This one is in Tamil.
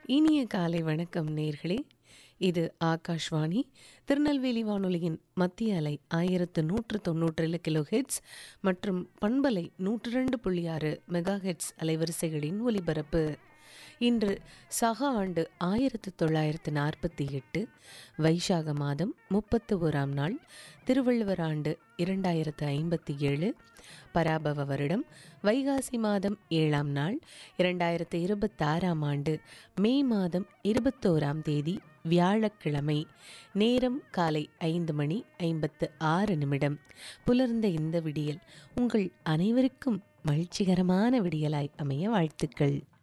இனிய காலை வணக்கம் நேர்களே இது ஆகாஷ்வாணி திருநெல்வேலி வானொலியின் மத்திய அலை ஆயிரத்து நூற்று தொன்னூற்றேழு கிலோ ஹெட்ஸ் மற்றும் பண்பலை நூற்று ரெண்டு புள்ளி ஆறு மெகா ஹெட்ஸ் அலைவரிசைகளின் ஒலிபரப்பு இன்று சக ஆண்டு ஆயிரத்து தொள்ளாயிரத்து நாற்பத்தி எட்டு வைசாக மாதம் முப்பத்து ஓராம் நாள் திருவள்ளுவர் ஆண்டு இரண்டாயிரத்து ஐம்பத்தி ஏழு பராபவ வருடம் வைகாசி மாதம் ஏழாம் நாள் இரண்டாயிரத்து இருபத்தாறாம் ஆண்டு மே மாதம் இருபத்தோராம் தேதி வியாழக்கிழமை நேரம் காலை ஐந்து மணி ஐம்பத்து ஆறு நிமிடம் புலர்ந்த இந்த விடியல் உங்கள் அனைவருக்கும் மகிழ்ச்சிகரமான விடியலாய் அமைய வாழ்த்துக்கள்